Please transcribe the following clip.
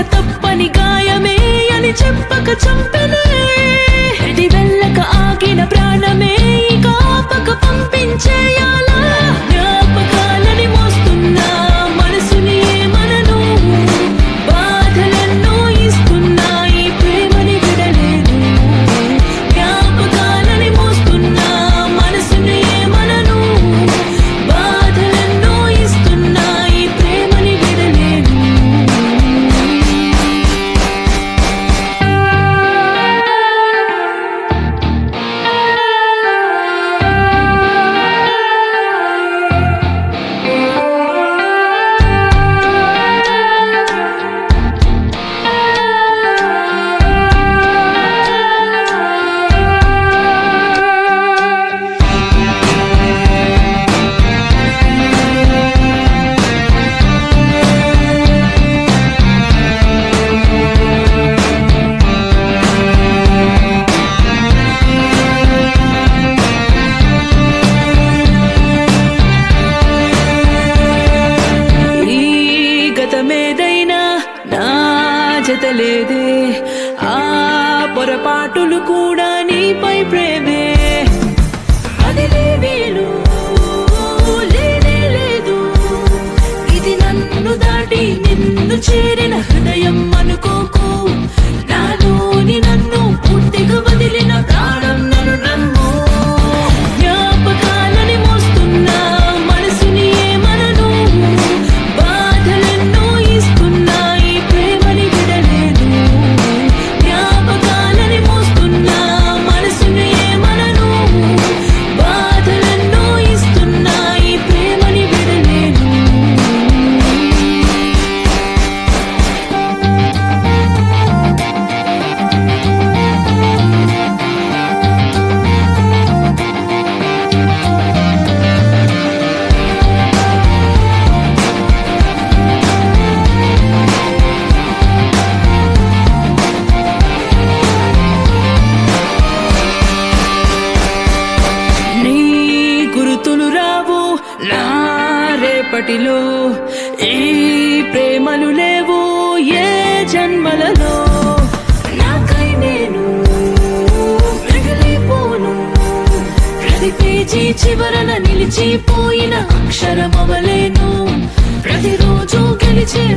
తప్పని గాయమే అని చెప్పక చంపెనే ఇది వెళ్ళక ఆగిన ప్రాణమే ఇక ఆపక పంపించేయాలా జ్ఞాపకాలని మోస్తున్నా మనసుని ఏమనను బాధలెన్నో ఇస్తున్నా ఈ ప్రేమని విడలేదు జ్ఞాపకాలని మోస్తున్నా మనసుని ఏమనను బాధలెన్నో ఇస్తున్నా ఈ ప్రేమని విడలేదు ఈ గతమేదైనా నా జత లేదే ఆ పొరపాటులు కూడా నీపై ప్రేమే అది లేవేలు లేనే లేదు ఇది నన్ను దాటి నిన్ను చేరిన హృదయం అనుకోకు నాలోని నన్ను పూర్తిగా వదిలిన ప్రాణం నన్ను నమ్ము జ్ఞాపకాలని మోస్తున్నా మనసుని ఏమనను బాధలెన్నో ఇస్తున్నా ఈ ప్రేమని విడలేదు జ్ఞాపకాలని మోస్తున్నా మనసుని ఏమనను బాధలెన్నో ఇస్తున్నా ఈ ప్రేమని విడలేదు నీ గురుతులు రావు నా రేపటిలో ఈ ప్రేమలు లేవు ఏ జన్మలలో నాకై నేను మిగిలిపోను ప్రతి పేజీ చివరన నిలిచిపోయిన అక్షరమవలేను ప్రతిరోజు గెలిచే